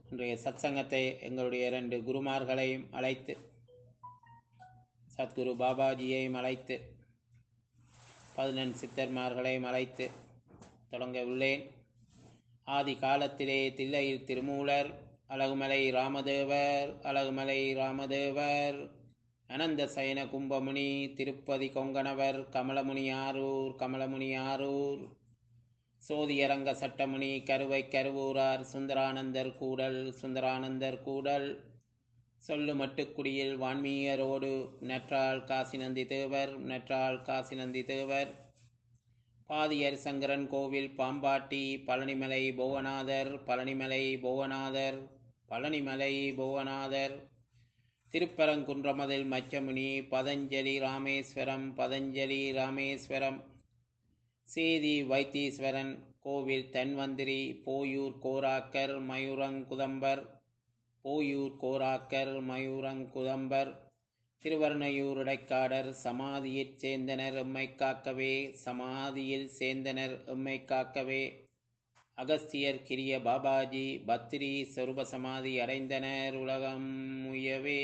இன்றைய சத்சங்கத்தை எங்களுடைய இரண்டு குருமார்களையும் அழைத்து சத்குரு பாபாஜியையும் அழைத்து பதினெண் சித்தர்மார்களையும் அழைத்து தொடங்க உள்ளேன் ஆதி காலத்திலே தில்லையில் திருமூலர் அழகுமலை ராமதேவர் அழகுமலை ராமதேவர் அனந்த சயன கும்பமுனி திருப்பதி கொங்கணவர் கமலமுனி ஆரூர் கமலமுனி ஆரூர் சோதியரங்க சட்டமுனி கருவை கருவூரார் சுந்தரானந்தர் கூடல் சுந்தரானந்தர் கூடல் சொல்லு மட்டுக்குடியில் வான்மீயரோடு நற்றாள் காசிநந்தி தேவர் நற்றாள் காசிநந்தி தேவர் பாதியர் சங்கரன் கோவில் பாம்பாட்டி பழனிமலை புவனாதர் பழனிமலை புவனாதர் பழனிமலை புவனாதர் திருப்பரங்குன்றமதில் மச்சமுனி பதஞ்சலி ராமேஸ்வரம் பதஞ்சலி ராமேஸ்வரம் சேதி வைத்தீஸ்வரன் கோவில் தன்வந்திரி போயூர் கோராக்கர் மயூரங்குதம்பர் போயூர் கோராக்கர் மயூரங்குதம்பர் திருவர்ணையூர் இடைக்காடர் சமாதியில் சேர்ந்தனர் எம்மை காக்கவே சமாதியில் சேர்ந்தனர் எம்மை காக்கவே அகஸ்தியர் கிரிய பாபாஜி பத்ரி சொருப சமாதி அடைந்தனர் உலகம் முயவே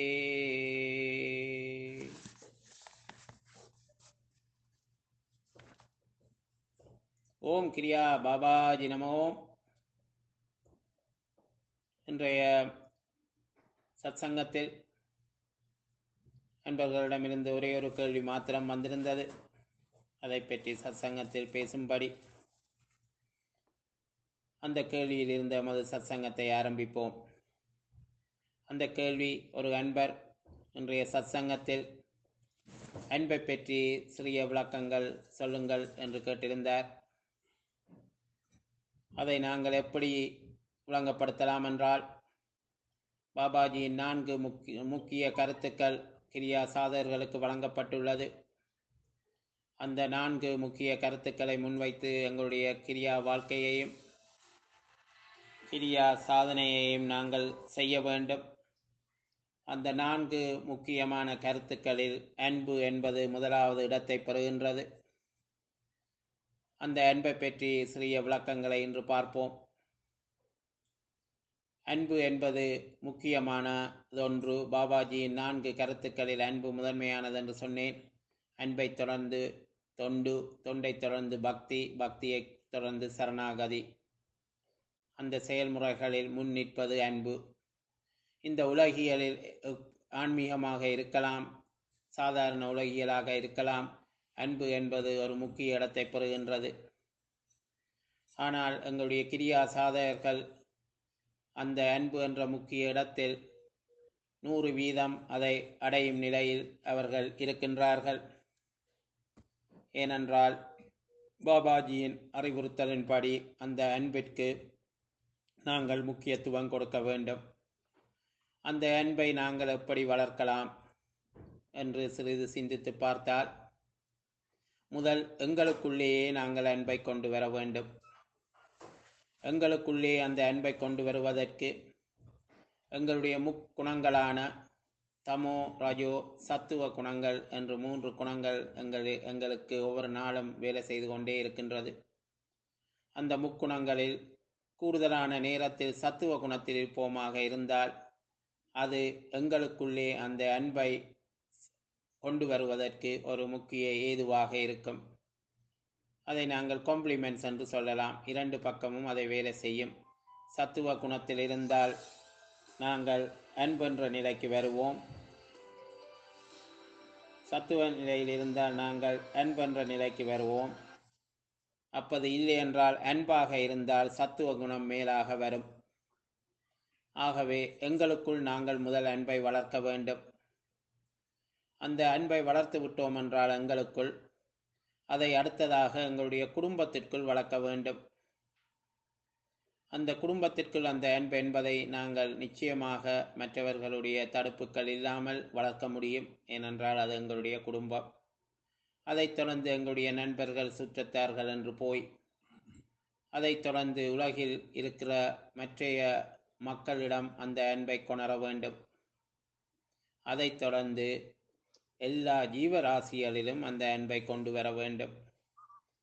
ஓம் கிரியா பாபாஜி நமோ இன்றைய சத்சங்கத்தில் அன்பர்களிடமிருந்து ஒரே ஒரு கேள்வி மாத்திரம் வந்திருந்தது அதை பற்றி சத்சங்கத்தில் பேசும்படி அந்த கேள்வியில் இருந்த எமது சத்சங்கத்தை ஆரம்பிப்போம் அந்த கேள்வி ஒரு அன்பர் இன்றைய சத்சங்கத்தில் அன்பை பற்றி சிறிய விளக்கங்கள் சொல்லுங்கள் என்று கேட்டிருந்தார் அதை நாங்கள் எப்படி விளங்கப்படுத்தலாம் என்றால் பாபாஜியின் நான்கு முக்கிய முக்கிய கருத்துக்கள் கிரியா சாதகர்களுக்கு வழங்கப்பட்டுள்ளது அந்த நான்கு முக்கிய கருத்துக்களை முன்வைத்து எங்களுடைய கிரியா வாழ்க்கையையும் கிரியா சாதனையையும் நாங்கள் செய்ய வேண்டும் அந்த நான்கு முக்கியமான கருத்துக்களில் அன்பு என்பது முதலாவது இடத்தை பெறுகின்றது அந்த அன்பை பற்றி சிறிய விளக்கங்களை இன்று பார்ப்போம் அன்பு என்பது முக்கியமானதொன்று பாபாஜியின் நான்கு கருத்துக்களில் அன்பு முதன்மையானது என்று சொன்னேன் அன்பை தொடர்ந்து தொண்டு தொண்டை தொடர்ந்து பக்தி பக்தியை தொடர்ந்து சரணாகதி அந்த செயல்முறைகளில் முன் நிற்பது அன்பு இந்த உலகியலில் ஆன்மீகமாக இருக்கலாம் சாதாரண உலகியலாக இருக்கலாம் அன்பு என்பது ஒரு முக்கிய இடத்தை பெறுகின்றது ஆனால் எங்களுடைய கிரியா சாதகர்கள் அந்த அன்பு என்ற முக்கிய இடத்தில் நூறு வீதம் அதை அடையும் நிலையில் அவர்கள் இருக்கின்றார்கள் ஏனென்றால் பாபாஜியின் அறிவுறுத்தலின்படி அந்த அன்பிற்கு நாங்கள் முக்கியத்துவம் கொடுக்க வேண்டும் அந்த அன்பை நாங்கள் எப்படி வளர்க்கலாம் என்று சிறிது சிந்தித்து பார்த்தால் முதல் எங்களுக்குள்ளேயே நாங்கள் அன்பை கொண்டு வர வேண்டும் எங்களுக்குள்ளே அந்த அன்பை கொண்டு வருவதற்கு எங்களுடைய முக்குணங்களான தமோ ரஜோ சத்துவ குணங்கள் என்று மூன்று குணங்கள் எங்கள் எங்களுக்கு ஒவ்வொரு நாளும் வேலை செய்து கொண்டே இருக்கின்றது அந்த முக்குணங்களில் கூடுதலான நேரத்தில் சத்துவ குணத்தில் இருப்போமாக இருந்தால் அது எங்களுக்குள்ளே அந்த அன்பை கொண்டு வருவதற்கு ஒரு முக்கிய ஏதுவாக இருக்கும் அதை நாங்கள் காம்ப்ளிமெண்ட்ஸ் என்று சொல்லலாம் இரண்டு பக்கமும் அதை வேலை செய்யும் சத்துவ குணத்தில் இருந்தால் நாங்கள் அன்பென்ற நிலைக்கு வருவோம் சத்துவ நிலையில் இருந்தால் நாங்கள் அன்பென்ற நிலைக்கு வருவோம் அப்பது இல்லை என்றால் அன்பாக இருந்தால் சத்துவ குணம் மேலாக வரும் ஆகவே எங்களுக்குள் நாங்கள் முதல் அன்பை வளர்க்க வேண்டும் அந்த அன்பை வளர்த்து விட்டோம் என்றால் எங்களுக்குள் அதை அடுத்ததாக எங்களுடைய குடும்பத்திற்குள் வளர்க்க வேண்டும் அந்த குடும்பத்திற்குள் அந்த அன்பு என்பதை நாங்கள் நிச்சயமாக மற்றவர்களுடைய தடுப்புகள் இல்லாமல் வளர்க்க முடியும் ஏனென்றால் அது எங்களுடைய குடும்பம் அதைத் தொடர்ந்து எங்களுடைய நண்பர்கள் சுற்றத்தார்கள் என்று போய் அதைத் தொடர்ந்து உலகில் இருக்கிற மற்றைய மக்களிடம் அந்த அன்பை கொணர வேண்டும் அதைத் தொடர்ந்து எல்லா ஜீவராசிகளிலும் அந்த அன்பை கொண்டு வர வேண்டும்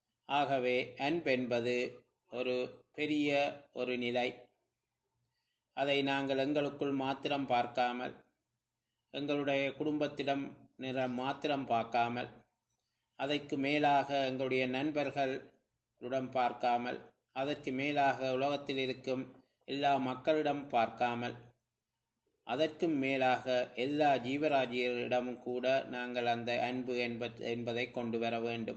ஆகவே அன்பு என்பது ஒரு பெரிய ஒரு நிலை அதை நாங்கள் எங்களுக்குள் மாத்திரம் பார்க்காமல் எங்களுடைய குடும்பத்திடம் நிற மாத்திரம் பார்க்காமல் அதற்கு மேலாக எங்களுடைய நண்பர்களுடன் பார்க்காமல் அதற்கு மேலாக உலகத்தில் இருக்கும் எல்லா மக்களிடம் பார்க்காமல் அதற்கும் மேலாக எல்லா ஜீவராஜிகளிடமும் கூட நாங்கள் அந்த அன்பு என்ப என்பதை கொண்டு வர வேண்டும்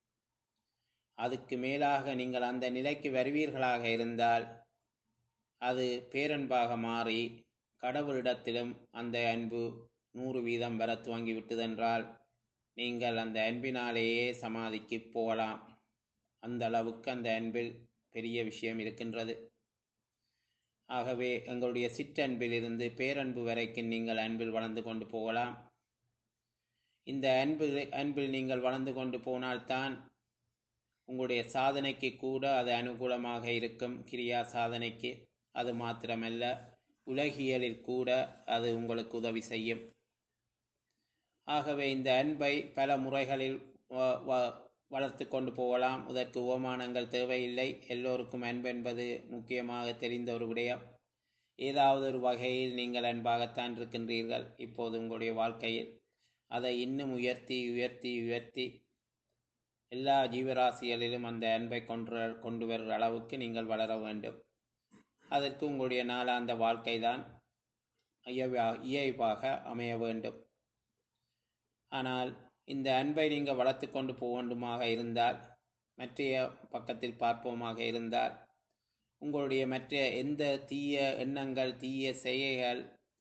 அதுக்கு மேலாக நீங்கள் அந்த நிலைக்கு வருவீர்களாக இருந்தால் அது பேரன்பாக மாறி கடவுளிடத்திலும் அந்த அன்பு நூறு வீதம் வர துவங்கிவிட்டதென்றால் நீங்கள் அந்த அன்பினாலேயே சமாதிக்கு போகலாம் அந்த அளவுக்கு அந்த அன்பில் பெரிய விஷயம் இருக்கின்றது ஆகவே எங்களுடைய சிற்றன்பிலிருந்து பேரன்பு வரைக்கும் நீங்கள் அன்பில் வளர்ந்து கொண்டு போகலாம் இந்த அன்பு அன்பில் நீங்கள் வளர்ந்து கொண்டு போனால்தான் உங்களுடைய சாதனைக்கு கூட அது அனுகூலமாக இருக்கும் கிரியா சாதனைக்கு அது மாத்திரமல்ல உலகியலில் கூட அது உங்களுக்கு உதவி செய்யும் ஆகவே இந்த அன்பை பல முறைகளில் வ- வ- வளர்த்து கொண்டு போகலாம் இதற்கு உபமானங்கள் தேவையில்லை எல்லோருக்கும் அன்பு என்பது முக்கியமாக தெரிந்த ஒரு விடயம் ஏதாவது ஒரு வகையில் நீங்கள் அன்பாகத்தான் இருக்கின்றீர்கள் இப்போது உங்களுடைய வாழ்க்கையில் அதை இன்னும் உயர்த்தி உயர்த்தி உயர்த்தி எல்லா ஜீவராசிகளிலும் அந்த அன்பை கொண்டு கொண்டு வருகிற அளவுக்கு நீங்கள் வளர வேண்டும் அதற்கு உங்களுடைய நாளாந்த வாழ்க்கை தான் இயல்பாக அமைய வேண்டும் ஆனால் இந்த அன்பை நீங்கள் வளர்த்து கொண்டு போக வேண்டுமாக இருந்தால் மற்றைய பக்கத்தில் பார்ப்போமாக இருந்தால் உங்களுடைய மற்ற எந்த தீய எண்ணங்கள் தீய செய்கைகள்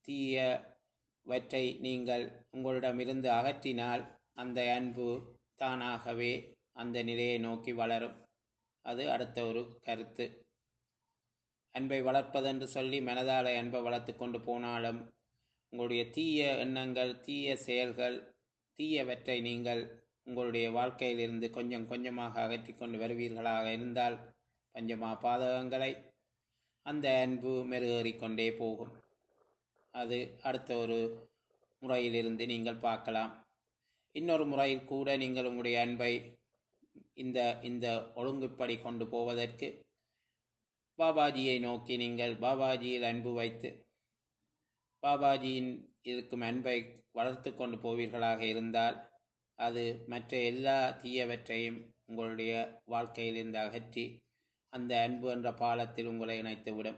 தீயவற்றை நீங்கள் உங்களிடமிருந்து அகற்றினால் அந்த அன்பு தானாகவே அந்த நிலையை நோக்கி வளரும் அது அடுத்த ஒரு கருத்து அன்பை வளர்ப்பதென்று சொல்லி மனதால அன்பை வளர்த்து கொண்டு போனாலும் உங்களுடைய தீய எண்ணங்கள் தீய செயல்கள் தீயவற்றை நீங்கள் உங்களுடைய வாழ்க்கையிலிருந்து கொஞ்சம் கொஞ்சமாக அகற்றி கொண்டு வருவீர்களாக இருந்தால் பஞ்சமா பாதகங்களை அந்த அன்பு மெருகேறிக்கொண்டே போகும் அது அடுத்த ஒரு முறையிலிருந்து நீங்கள் பார்க்கலாம் இன்னொரு முறையில் கூட நீங்கள் உங்களுடைய அன்பை இந்த இந்த ஒழுங்குப்படி கொண்டு போவதற்கு பாபாஜியை நோக்கி நீங்கள் பாபாஜியில் அன்பு வைத்து பாபாஜியின் இருக்கும் அன்பை வளர்த்து கொண்டு போவீர்களாக இருந்தால் அது மற்ற எல்லா தீயவற்றையும் உங்களுடைய வாழ்க்கையிலிருந்து அகற்றி அந்த அன்பு என்ற பாலத்தில் உங்களை இணைத்துவிடும்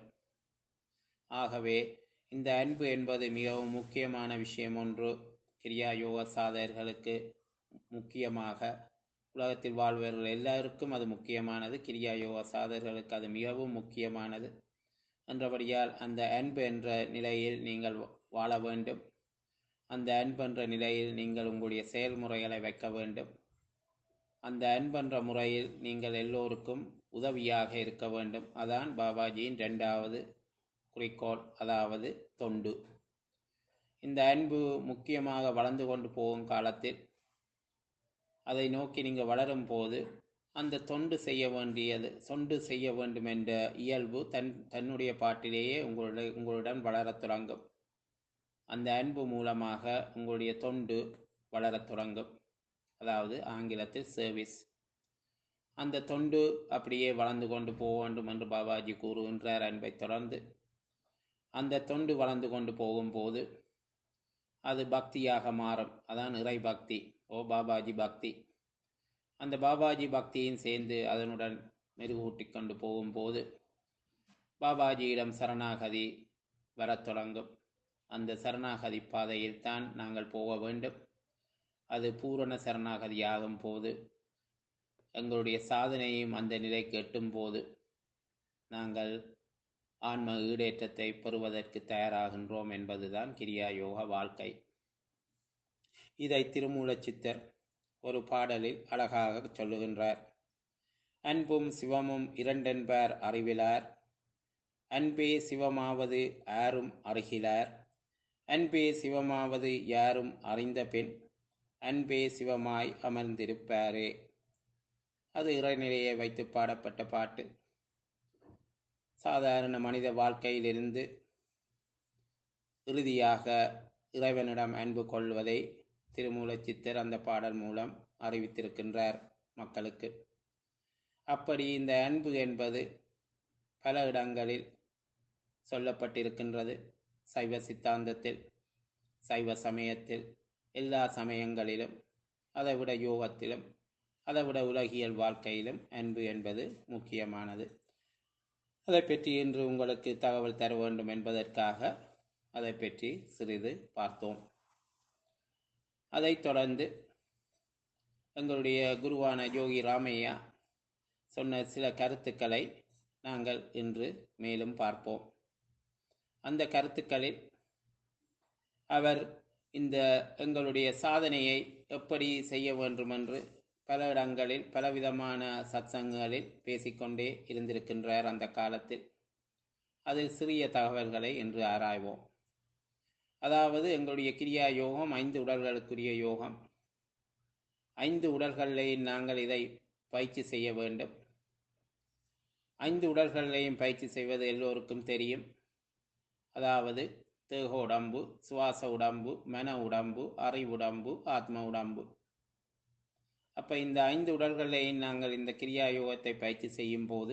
ஆகவே இந்த அன்பு என்பது மிகவும் முக்கியமான விஷயம் ஒன்று கிரியா யோக சாதகர்களுக்கு முக்கியமாக உலகத்தில் வாழ்பவர்கள் எல்லாருக்கும் அது முக்கியமானது கிரியா யோக சாதகர்களுக்கு அது மிகவும் முக்கியமானது என்றபடியால் அந்த அன்பு என்ற நிலையில் நீங்கள் வாழ வேண்டும் அந்த அன்பென்ற நிலையில் நீங்கள் உங்களுடைய செயல்முறைகளை வைக்க வேண்டும் அந்த அன்பென்ற முறையில் நீங்கள் எல்லோருக்கும் உதவியாக இருக்க வேண்டும் அதான் பாபாஜியின் இரண்டாவது குறிக்கோள் அதாவது தொண்டு இந்த அன்பு முக்கியமாக வளர்ந்து கொண்டு போகும் காலத்தில் அதை நோக்கி நீங்கள் வளரும் போது அந்த தொண்டு செய்ய வேண்டியது தொண்டு செய்ய வேண்டும் என்ற இயல்பு தன் தன்னுடைய பாட்டிலேயே உங்களுடைய உங்களுடன் வளரத் தொடங்கும் அந்த அன்பு மூலமாக உங்களுடைய தொண்டு வளரத் தொடங்கும் அதாவது ஆங்கிலத்தில் சர்வீஸ் அந்த தொண்டு அப்படியே வளர்ந்து கொண்டு போக வேண்டும் என்று பாபாஜி கூறுகின்றார் அன்பை தொடர்ந்து அந்த தொண்டு வளர்ந்து கொண்டு போகும்போது அது பக்தியாக மாறும் அதான் இறை பக்தி ஓ பாபாஜி பக்தி அந்த பாபாஜி பக்தியும் சேர்ந்து அதனுடன் மெருகூட்டி கொண்டு போகும்போது பாபாஜியிடம் சரணாகதி வரத் தொடங்கும் அந்த சரணாகதி பாதையில் தான் நாங்கள் போக வேண்டும் அது பூரண சரணாகதி ஆகும் போது எங்களுடைய சாதனையும் அந்த நிலைக்கு எட்டும் போது நாங்கள் ஆன்ம ஈடேற்றத்தை பெறுவதற்கு தயாராகின்றோம் என்பதுதான் கிரியா யோக வாழ்க்கை இதை திருமூலச் சித்தர் ஒரு பாடலில் அழகாக சொல்லுகின்றார் அன்பும் சிவமும் இரண்டென்பர் அறிவிலார் அன்பே சிவமாவது யாரும் அறிகிலார் அன்பே சிவமாவது யாரும் அறிந்த பின் அன்பே சிவமாய் அமர்ந்திருப்பாரே அது இறைநிலையை வைத்து பாடப்பட்ட பாட்டு சாதாரண மனித வாழ்க்கையிலிருந்து இறுதியாக இறைவனிடம் அன்பு கொள்வதை திருமூலச் சித்தர் அந்த பாடல் மூலம் அறிவித்திருக்கின்றார் மக்களுக்கு அப்படி இந்த அன்பு என்பது பல இடங்களில் சொல்லப்பட்டிருக்கின்றது சைவ சித்தாந்தத்தில் சைவ சமயத்தில் எல்லா சமயங்களிலும் அதைவிட யோகத்திலும் அதைவிட உலகியல் வாழ்க்கையிலும் அன்பு என்பது முக்கியமானது அதை பற்றி இன்று உங்களுக்கு தகவல் தர வேண்டும் என்பதற்காக அதை பற்றி சிறிது பார்த்தோம் அதைத் தொடர்ந்து எங்களுடைய குருவான யோகி ராமையா சொன்ன சில கருத்துக்களை நாங்கள் இன்று மேலும் பார்ப்போம் அந்த கருத்துக்களில் அவர் இந்த எங்களுடைய சாதனையை எப்படி செய்ய வேண்டும் என்று பல இடங்களில் பலவிதமான சத்சங்கங்களில் பேசிக்கொண்டே இருந்திருக்கின்றார் அந்த காலத்தில் அதில் சிறிய தகவல்களை இன்று ஆராய்வோம் அதாவது எங்களுடைய கிரியா யோகம் ஐந்து உடல்களுக்குரிய யோகம் ஐந்து உடல்களில் நாங்கள் இதை பயிற்சி செய்ய வேண்டும் ஐந்து உடல்களையும் பயிற்சி செய்வது எல்லோருக்கும் தெரியும் அதாவது தேக உடம்பு சுவாச உடம்பு மன உடம்பு அறிவுடம்பு ஆத்ம உடம்பு அப்போ இந்த ஐந்து உடல்களையும் நாங்கள் இந்த கிரியா யோகத்தை பயிற்சி செய்யும் போது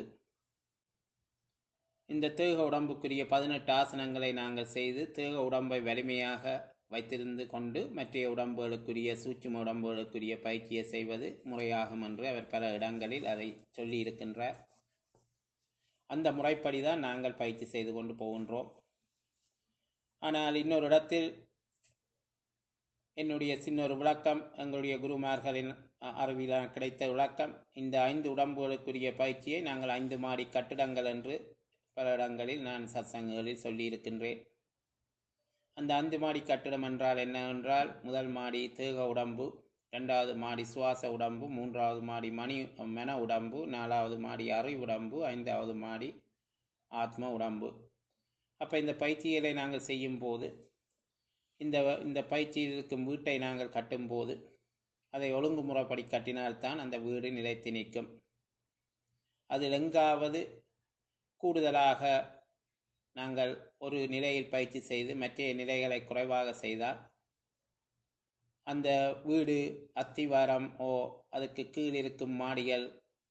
இந்த தேக உடம்புக்குரிய பதினெட்டு ஆசனங்களை நாங்கள் செய்து தேக உடம்பை வலிமையாக வைத்திருந்து கொண்டு மற்ற உடம்புகளுக்குரிய சூட்சும உடம்புகளுக்குரிய பயிற்சியை செய்வது முறையாகும் என்று அவர் பல இடங்களில் அதை சொல்லி இருக்கின்றார் அந்த முறைப்படி தான் நாங்கள் பயிற்சி செய்து கொண்டு போகின்றோம் ஆனால் இன்னொரு இடத்தில் என்னுடைய சின்ன ஒரு விளக்கம் எங்களுடைய குருமார்களின் அறிவியல் கிடைத்த விளக்கம் இந்த ஐந்து உடம்புகளுக்குரிய பயிற்சியை நாங்கள் ஐந்து மாடி கட்டிடங்கள் என்று பல இடங்களில் நான் சத்சங்கங்களில் சொல்லியிருக்கின்றேன் அந்த ஐந்து மாடி கட்டிடம் என்றால் என்னவென்றால் முதல் மாடி தேக உடம்பு ரெண்டாவது மாடி சுவாச உடம்பு மூன்றாவது மாடி மணி மன உடம்பு நாலாவது மாடி அறிவு உடம்பு ஐந்தாவது மாடி ஆத்ம உடம்பு அப்போ இந்த பயிற்சிகளை நாங்கள் செய்யும் போது இந்த இந்த பயிற்சியில் இருக்கும் வீட்டை நாங்கள் கட்டும்போது அதை ஒழுங்குமுறைப்படி கட்டினால்தான் அந்த வீடு நிலைத்து நிற்கும் அதில் எங்காவது கூடுதலாக நாங்கள் ஒரு நிலையில் பயிற்சி செய்து மற்ற நிலைகளை குறைவாக செய்தால் அந்த வீடு அத்திவாரம் ஓ அதுக்கு கீழ் இருக்கும் மாடிகள்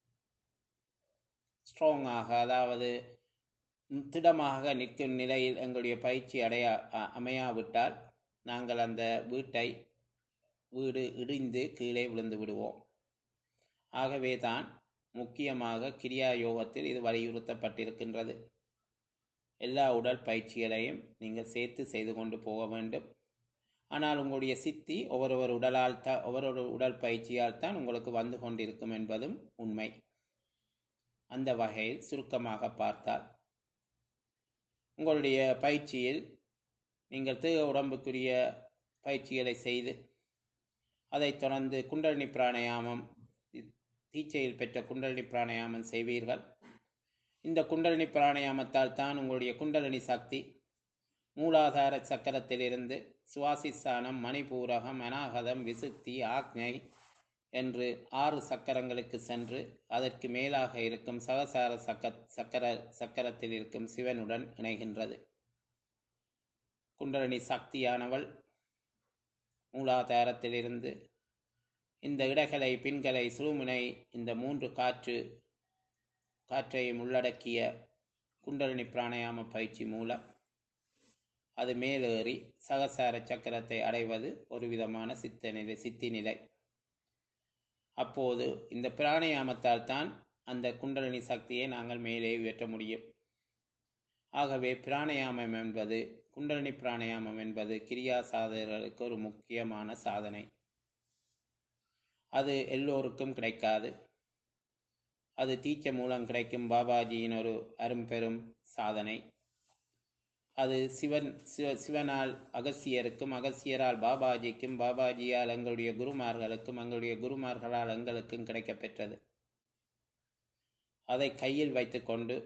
ஸ்ட்ராங்காக அதாவது திடமாக நிற்கும் நிலையில் எங்களுடைய பயிற்சி அடைய அமையாவிட்டால் நாங்கள் அந்த வீட்டை வீடு இடிந்து கீழே விழுந்து விடுவோம் ஆகவே தான் முக்கியமாக கிரியா யோகத்தில் இது வலியுறுத்தப்பட்டிருக்கின்றது எல்லா உடல் பயிற்சிகளையும் நீங்கள் சேர்த்து செய்து கொண்டு போக வேண்டும் ஆனால் உங்களுடைய சித்தி ஒவ்வொருவர் உடலால் தான் ஒவ்வொரு உடல் பயிற்சியால் தான் உங்களுக்கு வந்து கொண்டிருக்கும் என்பதும் உண்மை அந்த வகையில் சுருக்கமாக பார்த்தால் உங்களுடைய பயிற்சியில் நீங்கள் தேக உடம்புக்குரிய பயிற்சிகளை செய்து அதைத் தொடர்ந்து குண்டலினி பிராணயாமம் தீச்சையில் பெற்ற குண்டலினி பிராணயாமம் செய்வீர்கள் இந்த குண்டலினி பிராணயாமத்தால் தான் உங்களுடைய குண்டலினி சக்தி மூலாதார சக்கரத்திலிருந்து சுவாசிஸ்தானம் மணிபூரகம் அநாகதம் விசுக்தி ஆக்ஞை என்று ஆறு சக்கரங்களுக்கு சென்று அதற்கு மேலாக இருக்கும் சகசார சக்க சக்கர சக்கரத்தில் இருக்கும் சிவனுடன் இணைகின்றது குண்டலினி சக்தியானவள் மூலாதாரத்திலிருந்து இந்த இடகளை பின்களை சுழுமுனை இந்த மூன்று காற்று காற்றையும் உள்ளடக்கிய குண்டலினி பிராணயாம பயிற்சி மூலம் அது மேலேறி சகசார சக்கரத்தை அடைவது ஒரு விதமான சித்த நிலை சித்தி நிலை அப்போது இந்த பிராணயாமத்தால் தான் அந்த குண்டலினி சக்தியை நாங்கள் மேலே உயர்த்த முடியும் ஆகவே பிராணயாமம் என்பது குண்டலினி பிராணயாமம் என்பது கிரியா சாதகர்களுக்கு ஒரு முக்கியமான சாதனை அது எல்லோருக்கும் கிடைக்காது அது தீச்ச மூலம் கிடைக்கும் பாபாஜியின் ஒரு அரும்பெரும் சாதனை அது சிவன் சிவ சிவனால் அகசியருக்கும் அகசியரால் பாபாஜிக்கும் பாபாஜியால் எங்களுடைய குருமார்களுக்கும் எங்களுடைய குருமார்களால் எங்களுக்கும் கிடைக்கப்பெற்றது அதை கையில் வைத்துக்கொண்டு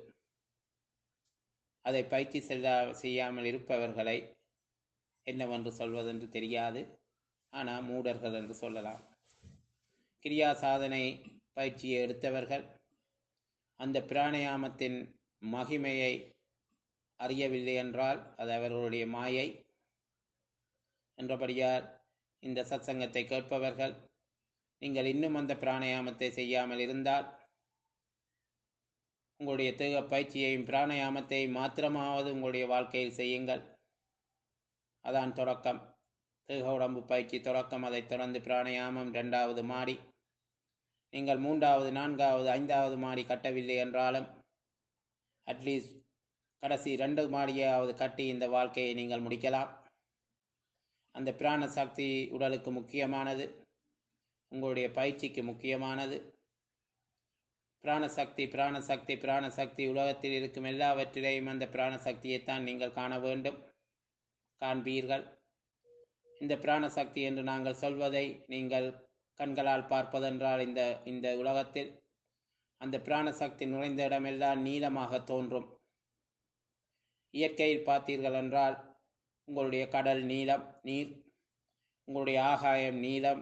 அதை பயிற்சி செல்லா செய்யாமல் இருப்பவர்களை என்னவென்று சொல்வதென்று தெரியாது ஆனால் மூடர்கள் என்று சொல்லலாம் கிரியா சாதனை பயிற்சியை எடுத்தவர்கள் அந்த பிராணயாமத்தின் மகிமையை அறியவில்லை என்றால் அது அவர்களுடைய மாயை என்றபடியால் இந்த சத்சங்கத்தை கேட்பவர்கள் நீங்கள் இன்னும் அந்த பிராணயாமத்தை செய்யாமல் இருந்தால் உங்களுடைய தேக பயிற்சியையும் பிராணயாமத்தையும் மாத்திரமாவது உங்களுடைய வாழ்க்கையில் செய்யுங்கள் அதான் தொடக்கம் தேக உடம்பு பயிற்சி தொடக்கம் அதைத் தொடர்ந்து பிராணயாமம் இரண்டாவது மாடி நீங்கள் மூன்றாவது நான்காவது ஐந்தாவது மாடி கட்டவில்லை என்றாலும் அட்லீஸ்ட் கடைசி ரெண்டு மாடியாவது கட்டி இந்த வாழ்க்கையை நீங்கள் முடிக்கலாம் அந்த பிராண சக்தி உடலுக்கு முக்கியமானது உங்களுடைய பயிற்சிக்கு முக்கியமானது பிராணசக்தி பிராணசக்தி பிராணசக்தி உலகத்தில் இருக்கும் எல்லாவற்றிலேயும் அந்த பிராணசக்தியைத்தான் நீங்கள் காண வேண்டும் காண்பீர்கள் இந்த பிராணசக்தி என்று நாங்கள் சொல்வதை நீங்கள் கண்களால் பார்ப்பதென்றால் இந்த இந்த உலகத்தில் அந்த பிராணசக்தி நுழைந்த இடமெல்லாம் நீளமாக தோன்றும் இயற்கையில் பார்த்தீர்கள் என்றால் உங்களுடைய கடல் நீளம் நீர் உங்களுடைய ஆகாயம் நீளம்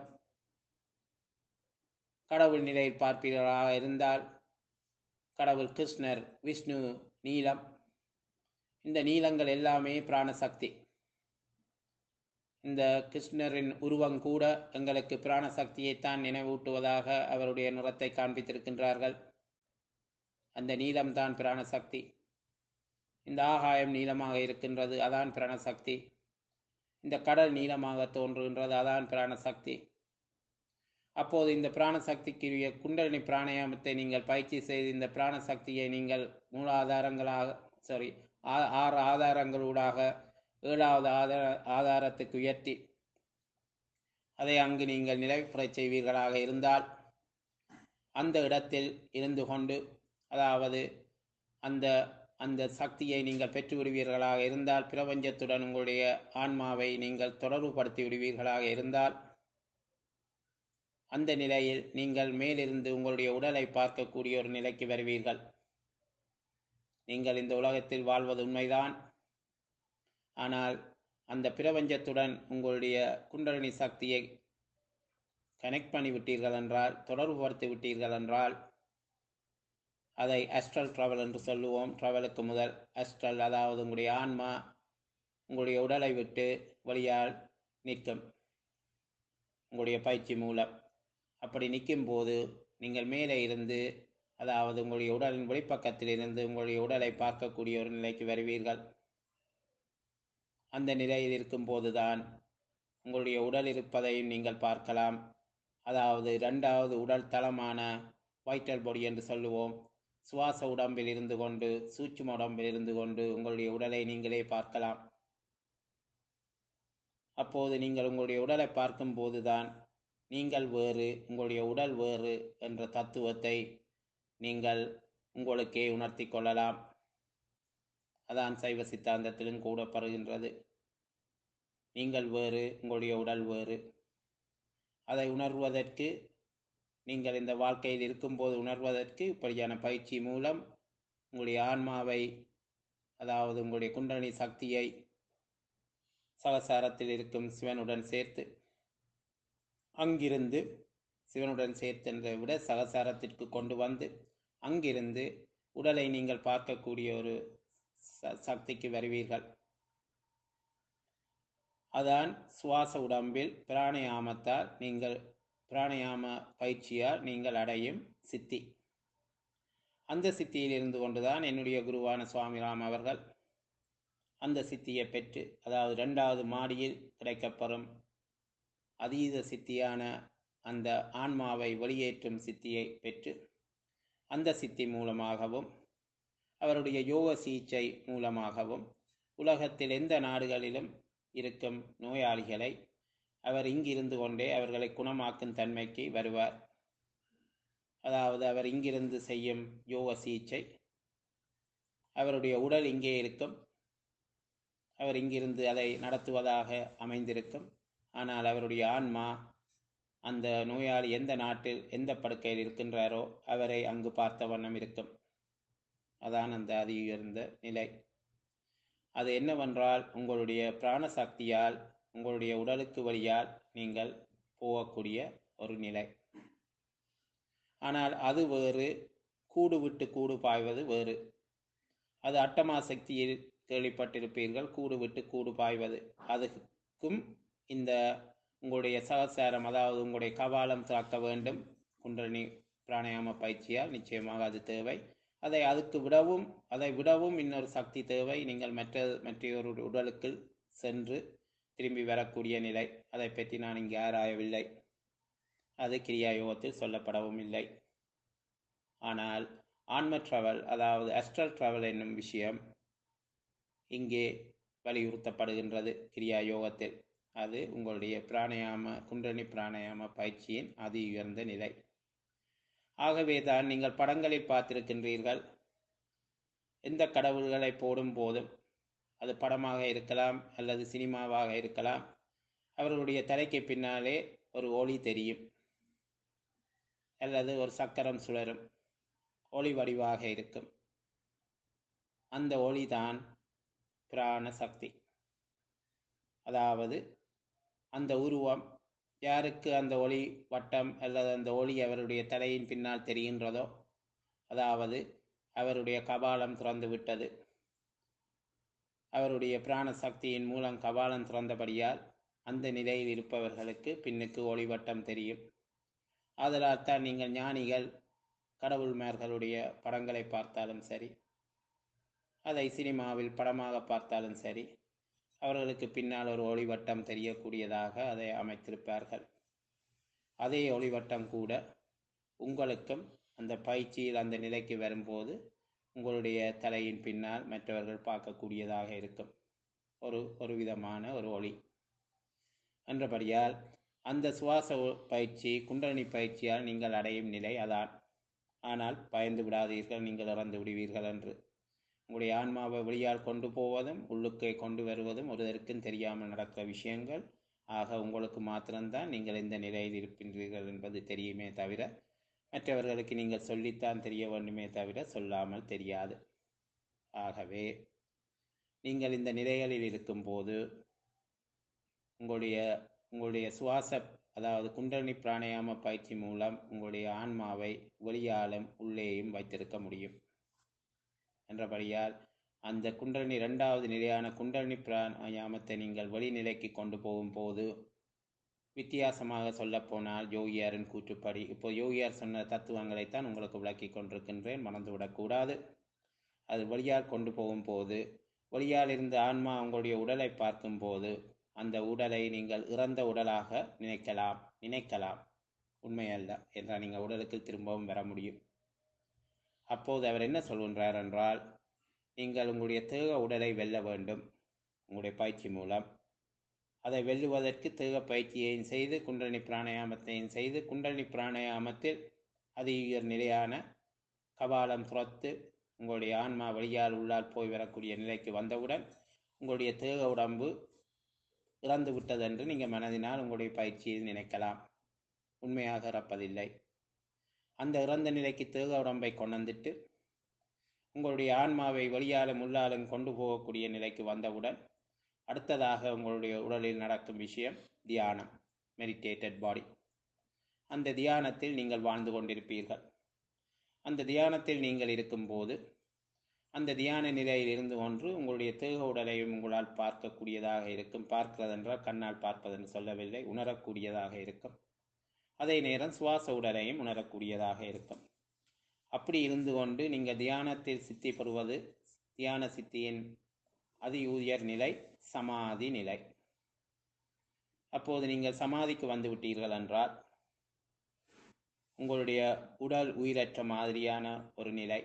கடவுள் நிலையில் பார்ப்பீர்களாக இருந்தால் கடவுள் கிருஷ்ணர் விஷ்ணு நீலம் இந்த நீளங்கள் எல்லாமே பிராணசக்தி இந்த கிருஷ்ணரின் உருவம் கூட எங்களுக்கு பிராணசக்தியைத்தான் நினைவூட்டுவதாக அவருடைய நிறத்தை காண்பித்திருக்கின்றார்கள் அந்த நீளம்தான் பிராணசக்தி இந்த ஆகாயம் நீளமாக இருக்கின்றது அதான் பிராணசக்தி இந்த கடல் நீளமாக தோன்றுகின்றது அதான் பிராணசக்தி அப்போது இந்த பிராணசக்திக்குரிய குண்டலினி பிராணாயாமத்தை நீங்கள் பயிற்சி செய்து இந்த பிராணசக்தியை நீங்கள் மூலாதாரங்களாக சாரி ஆறு ஆதாரங்களூடாக ஏழாவது ஆதார ஆதாரத்துக்கு உயர்த்தி அதை அங்கு நீங்கள் நிலைப்புறச் செய்வீர்களாக இருந்தால் அந்த இடத்தில் இருந்து கொண்டு அதாவது அந்த அந்த சக்தியை நீங்கள் பெற்று விடுவீர்களாக இருந்தால் பிரபஞ்சத்துடன் உங்களுடைய ஆன்மாவை நீங்கள் தொடர்புபடுத்தி விடுவீர்களாக இருந்தால் அந்த நிலையில் நீங்கள் மேலிருந்து உங்களுடைய உடலை பார்க்கக்கூடிய ஒரு நிலைக்கு வருவீர்கள் நீங்கள் இந்த உலகத்தில் வாழ்வது உண்மைதான் ஆனால் அந்த பிரபஞ்சத்துடன் உங்களுடைய குண்டலினி சக்தியை கனெக்ட் பண்ணி விட்டீர்கள் என்றால் தொடர்புபடுத்தி விட்டீர்கள் என்றால் அதை அஸ்ட்ரல் ட்ராவல் என்று சொல்லுவோம் ட்ராவலுக்கு முதல் அஸ்ட்ரல் அதாவது உங்களுடைய ஆன்மா உங்களுடைய உடலை விட்டு வழியால் நிற்கும் உங்களுடைய பயிற்சி மூலம் அப்படி நிற்கும் போது நீங்கள் மேலே இருந்து அதாவது உங்களுடைய உடலின் வெளிப்பக்கத்தில் இருந்து உங்களுடைய உடலை பார்க்கக்கூடிய ஒரு நிலைக்கு வருவீர்கள் அந்த நிலையில் இருக்கும் போதுதான் உங்களுடைய உடல் இருப்பதையும் நீங்கள் பார்க்கலாம் அதாவது இரண்டாவது உடல் தளமான வைட்டல் பாடி என்று சொல்லுவோம் சுவாச உடம்பில் இருந்து கொண்டு சூட்சும உடம்பில் இருந்து கொண்டு உங்களுடைய உடலை நீங்களே பார்க்கலாம் அப்போது நீங்கள் உங்களுடைய உடலை பார்க்கும் போதுதான் நீங்கள் வேறு உங்களுடைய உடல் வேறு என்ற தத்துவத்தை நீங்கள் உங்களுக்கே உணர்த்தி கொள்ளலாம் அதான் சைவ சித்தாந்தத்திலும் கூடப்படுகின்றது நீங்கள் வேறு உங்களுடைய உடல் வேறு அதை உணர்வதற்கு நீங்கள் இந்த வாழ்க்கையில் இருக்கும்போது உணர்வதற்கு இப்படியான பயிற்சி மூலம் உங்களுடைய ஆன்மாவை அதாவது உங்களுடைய குண்டலினி சக்தியை சகசாரத்தில் இருக்கும் சிவனுடன் சேர்த்து அங்கிருந்து சிவனுடன் சேர்த்தென்றதை விட சகசாரத்திற்கு கொண்டு வந்து அங்கிருந்து உடலை நீங்கள் பார்க்கக்கூடிய ஒரு சக்திக்கு வருவீர்கள் அதான் சுவாச உடம்பில் பிராணயாமத்தால் நீங்கள் பிராணயாம பயிற்சியால் நீங்கள் அடையும் சித்தி அந்த சித்தியில் இருந்து கொண்டுதான் என்னுடைய குருவான சுவாமிராம் அவர்கள் அந்த சித்தியை பெற்று அதாவது இரண்டாவது மாடியில் கிடைக்கப்பெறும் அதீத சித்தியான அந்த ஆன்மாவை வெளியேற்றும் சித்தியை பெற்று அந்த சித்தி மூலமாகவும் அவருடைய யோக சிகிச்சை மூலமாகவும் உலகத்தில் எந்த நாடுகளிலும் இருக்கும் நோயாளிகளை அவர் இங்கிருந்து கொண்டே அவர்களை குணமாக்கும் தன்மைக்கு வருவார் அதாவது அவர் இங்கிருந்து செய்யும் யோக சிகிச்சை அவருடைய உடல் இங்கே இருக்கும் அவர் இங்கிருந்து அதை நடத்துவதாக அமைந்திருக்கும் ஆனால் அவருடைய ஆன்மா அந்த நோயாளி எந்த நாட்டில் எந்த படுக்கையில் இருக்கின்றாரோ அவரை அங்கு பார்த்த வண்ணம் இருக்கும் அதான் அந்த அதி உயர்ந்த நிலை அது என்னவென்றால் உங்களுடைய பிராண சக்தியால் உங்களுடைய உடலுக்கு வழியால் நீங்கள் போகக்கூடிய ஒரு நிலை ஆனால் அது வேறு கூடு விட்டு கூடு பாய்வது வேறு அது அட்டமா சக்தியில் கேள்விப்பட்டிருப்பீர்கள் கூடு விட்டு கூடு பாய்வது அதுக்கும் இந்த உங்களுடைய சகசாரம் அதாவது உங்களுடைய கபாலம் தாக்க வேண்டும் குண்டலினி பிராணாயாம பயிற்சியால் நிச்சயமாக அது தேவை அதை அதுக்கு விடவும் அதை விடவும் இன்னொரு சக்தி தேவை நீங்கள் மற்ற மற்றொரு உடலுக்கு சென்று திரும்பி வரக்கூடிய நிலை அதை பற்றி நான் இங்கே ஆராயவில்லை அது கிரியா யோகத்தில் சொல்லப்படவும் இல்லை ஆனால் ஆன்ம டிராவல் அதாவது அஸ்ட்ரல் டிராவல் என்னும் விஷயம் இங்கே வலியுறுத்தப்படுகின்றது கிரியா யோகத்தில் அது உங்களுடைய பிராணயாம குண்டனி பிராணயாம பயிற்சியின் அதி உயர்ந்த நிலை ஆகவே தான் நீங்கள் படங்களில் பார்த்திருக்கின்றீர்கள் எந்த கடவுள்களை போடும் போதும் அது படமாக இருக்கலாம் அல்லது சினிமாவாக இருக்கலாம் அவர்களுடைய தலைக்கு பின்னாலே ஒரு ஒளி தெரியும் அல்லது ஒரு சக்கரம் சுழரும் ஒளி வடிவாக இருக்கும் அந்த ஒளிதான் பிராண சக்தி அதாவது அந்த உருவம் யாருக்கு அந்த ஒளி வட்டம் அல்லது அந்த ஒளி அவருடைய தலையின் பின்னால் தெரிகின்றதோ அதாவது அவருடைய கபாலம் திறந்து விட்டது அவருடைய பிராண சக்தியின் மூலம் கபாலம் திறந்தபடியால் அந்த நிலையில் இருப்பவர்களுக்கு பின்னுக்கு ஒளிவட்டம் தெரியும் ஆதலால் தான் நீங்கள் ஞானிகள் கடவுள்மார்களுடைய படங்களை பார்த்தாலும் சரி அதை சினிமாவில் படமாக பார்த்தாலும் சரி அவர்களுக்கு பின்னால் ஒரு ஒளிவட்டம் தெரியக்கூடியதாக அதை அமைத்திருப்பார்கள் அதே ஒளிவட்டம் கூட உங்களுக்கும் அந்த பயிற்சியில் அந்த நிலைக்கு வரும்போது உங்களுடைய தலையின் பின்னால் மற்றவர்கள் பார்க்கக்கூடியதாக இருக்கும் ஒரு ஒரு விதமான ஒரு ஒளி என்றபடியால் அந்த சுவாச பயிற்சி குண்டலினி பயிற்சியால் நீங்கள் அடையும் நிலை அதான் ஆனால் பயந்து விடாதீர்கள் நீங்கள் இறந்து விடுவீர்கள் என்று உங்களுடைய ஆன்மாவை வெளியால் கொண்டு போவதும் உள்ளுக்கே கொண்டு வருவதும் ஒருவருக்கும் தெரியாமல் நடக்கிற விஷயங்கள் ஆக உங்களுக்கு மாத்திரம்தான் நீங்கள் இந்த நிலையில் இருக்கின்றீர்கள் என்பது தெரியுமே தவிர மற்றவர்களுக்கு நீங்கள் சொல்லித்தான் தெரிய வேண்டுமே தவிர சொல்லாமல் தெரியாது ஆகவே நீங்கள் இந்த நிலைகளில் இருக்கும்போது உங்களுடைய உங்களுடைய சுவாச அதாவது குண்டலினி பிராணயாம பயிற்சி மூலம் உங்களுடைய ஆன்மாவை வெளியாலும் உள்ளேயும் வைத்திருக்க முடியும் என்றபடியால் அந்த குண்டலினி இரண்டாவது நிலையான குண்டலினி பிராணயாமத்தை நீங்கள் வெளிநிலைக்கு கொண்டு போகும்போது வித்தியாசமாக சொல்லப்போனால் யோகியாரின் கூற்றுப்படி இப்போ யோகியார் சொன்ன தத்துவங்களைத்தான் உங்களுக்கு விளக்கி கொண்டிருக்கின்றேன் மறந்துவிடக்கூடாது அது வழியால் கொண்டு போகும்போது வழியால் இருந்த ஆன்மா உங்களுடைய உடலை பார்க்கும்போது அந்த உடலை நீங்கள் இறந்த உடலாக நினைக்கலாம் நினைக்கலாம் உண்மையல்ல என்றால் நீங்கள் உடலுக்கு திரும்பவும் வர முடியும் அப்போது அவர் என்ன சொல்கின்றார் என்றால் நீங்கள் உங்களுடைய தேக உடலை வெல்ல வேண்டும் உங்களுடைய பயிற்சி மூலம் அதை வெல்லுவதற்கு தேக பயிற்சியையும் செய்து குண்டலினி பிராணயாமத்தையும் செய்து குண்டலினி பிராணயாமத்தில் அதி உயர் நிலையான கபாலம் துரத்து உங்களுடைய ஆன்மா வழியால் உள்ளால் போய் வரக்கூடிய நிலைக்கு வந்தவுடன் உங்களுடைய தேக உடம்பு இறந்து விட்டதென்று நீங்கள் மனதினால் உங்களுடைய பயிற்சியில் நினைக்கலாம் உண்மையாக இறப்பதில்லை அந்த இறந்த நிலைக்கு தேக உடம்பை கொண்டுவந்துட்டு உங்களுடைய ஆன்மாவை வெளியாலும் உள்ளாலும் கொண்டு போகக்கூடிய நிலைக்கு வந்தவுடன் அடுத்ததாக உங்களுடைய உடலில் நடக்கும் விஷயம் தியானம் மெடிடேட்டட் பாடி அந்த தியானத்தில் நீங்கள் வாழ்ந்து கொண்டிருப்பீர்கள் அந்த தியானத்தில் நீங்கள் இருக்கும்போது அந்த தியான நிலையில் இருந்து கொன்று உங்களுடைய தேக உடலையும் உங்களால் பார்க்கக்கூடியதாக இருக்கும் பார்க்கிறதென்றால் கண்ணால் பார்ப்பதென்று சொல்லவில்லை உணரக்கூடியதாக இருக்கும் அதே நேரம் சுவாச உடலையும் உணரக்கூடியதாக இருக்கும் அப்படி இருந்து கொண்டு நீங்கள் தியானத்தில் சித்தி பெறுவது தியான சித்தியின் அதி உயர் நிலை சமாதி நிலை அப்போது நீங்கள் சமாதிக்கு வந்து விட்டீர்கள் என்றால் உங்களுடைய உடல் உயிரற்ற மாதிரியான ஒரு நிலை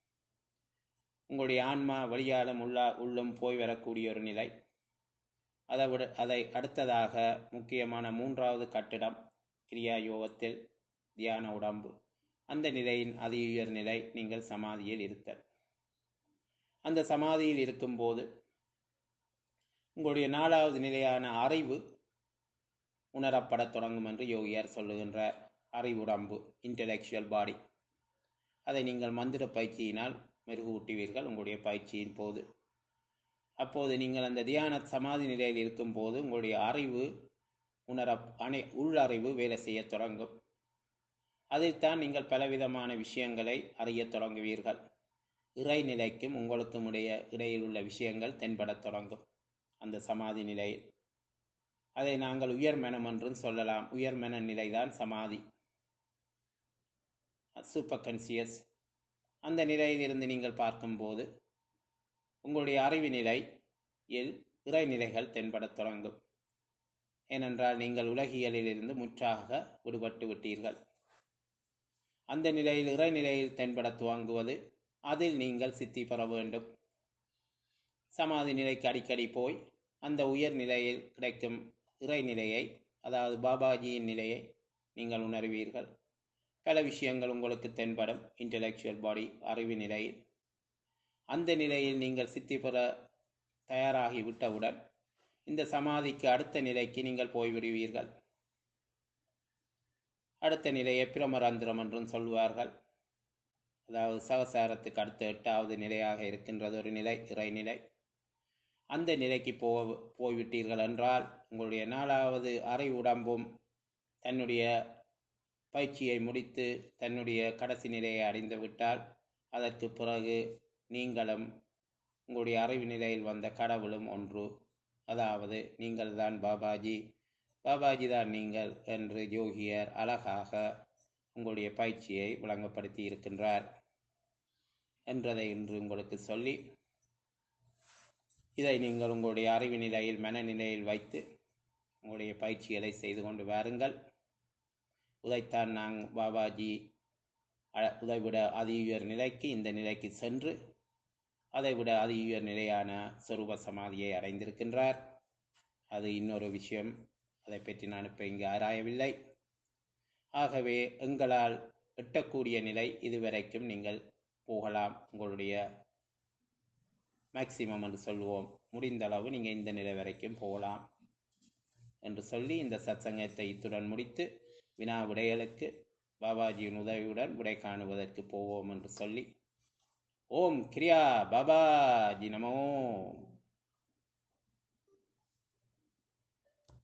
உங்களுடைய ஆன்மா வழியாலும் உள்ளா உள்ளும் போய் வரக்கூடிய ஒரு நிலை அதை விட அதை அடுத்ததாக முக்கியமான மூன்றாவது கட்டிடம் கிரியா யோகத்தில் தியான உடம்பு அந்த நிலையின் அதி உயர் நிலை நீங்கள் சமாதியில் இருத்தல் அந்த சமாதியில் இருக்கும்போது உங்களுடைய நாலாவது நிலையான அறிவு உணரப்படத் தொடங்கும் என்று யோகியார் சொல்லுகின்றார் அறிவுடம்பு இன்டலெக்சுவல் பாடி அதை நீங்கள் மந்திர பயிற்சியினால் மெருகூட்டுவீர்கள் உங்களுடைய பயிற்சியின் போது அப்போது நீங்கள் அந்த தியான சமாதி நிலையில் இருக்கும்போது உங்களுடைய அறிவு உணர அனை உள்ளறிவு வேலை செய்ய தொடங்கும் அதில்தான் நீங்கள் பலவிதமான விஷயங்களை அறியத் தொடங்குவீர்கள் இறைநிலைக்கும் உங்களுக்கும் இடைய இடையில் உள்ள விஷயங்கள் தென்படத் தொடங்கும் அந்த சமாதி நிலையில் அதை நாங்கள் உயர்மனம் என்றும் சொல்லலாம் உயர்மன நிலைதான் சமாதி சூப்பர் கன்சியஸ் அந்த நிலையிலிருந்து நீங்கள் பார்க்கும்போது உங்களுடைய அறிவு நிலையில் இறைநிலைகள் தென்படத் தொடங்கும் ஏனென்றால் நீங்கள் உலகியலிலிருந்து முற்றாக விடுபட்டு விட்டீர்கள் அந்த நிலையில் இறைநிலையில் தென்பட துவங்குவது அதில் நீங்கள் சித்தி பெற வேண்டும் சமாதி நிலைக்கு அடிக்கடி போய் அந்த உயர் நிலையில் கிடைக்கும் இறைநிலையை அதாவது பாபாஜியின் நிலையை நீங்கள் உணர்வீர்கள் பல விஷயங்கள் உங்களுக்கு தென்படும் இன்டலெக்சுவல் பாடி அறிவு நிலையில் அந்த நிலையில் நீங்கள் சித்தி பெற தயாராகி விட்டவுடன் இந்த சமாதிக்கு அடுத்த நிலைக்கு நீங்கள் போய்விடுவீர்கள் அடுத்த நிலையை பிரமரந்திரம் என்றும் சொல்வார்கள் அதாவது சகசாரத்துக்கு அடுத்த எட்டாவது நிலையாக இருக்கின்றது ஒரு நிலை இறைநிலை அந்த நிலைக்கு போ போய்விட்டீர்கள் என்றால் உங்களுடைய நாலாவது அறை உடம்பும் தன்னுடைய பயிற்சியை முடித்து தன்னுடைய கடைசி நிலையை அடைந்து விட்டால் அதற்கு பிறகு நீங்களும் உங்களுடைய அறிவு நிலையில் வந்த கடவுளும் ஒன்று அதாவது நீங்கள் தான் பாபாஜி பாபாஜி தான் நீங்கள் என்று யோகியர் அழகாக உங்களுடைய பயிற்சியை விளங்கப்படுத்தி இருக்கின்றார் என்றதை இன்று உங்களுக்கு சொல்லி இதை நீங்கள் உங்களுடைய அறிவு நிலையில் மனநிலையில் வைத்து உங்களுடைய பயிற்சிகளை செய்து கொண்டு வாருங்கள் உதைத்தான் நான் பாபாஜி அ- உதைவிட அதி உயர் நிலைக்கு இந்த நிலைக்கு சென்று அதைவிட அதி உயர் நிலையான சொரூப சமாதியை அடைந்திருக்கின்றார் அது இன்னொரு விஷயம் அதை பற்றி நான் இப்போ இங்கு ஆராயவில்லை ஆகவே எங்களால் எட்டக்கூடிய நிலை இதுவரைக்கும் நீங்கள் போகலாம் உங்களுடைய மேக்சிமம் என்று சொல்லுவோம் முடிந்த அளவு நீங்கள் இந்த நிலை வரைக்கும் போகலாம் என்று சொல்லி இந்த சத்சங்கத்தை இத்துடன் முடித்து வினா விடைகளுக்கு பாபாஜியின் உதவியுடன் விடை காணுவதற்கு போவோம் என்று சொல்லி ஓம் கிரியா பாபாஜி நமோ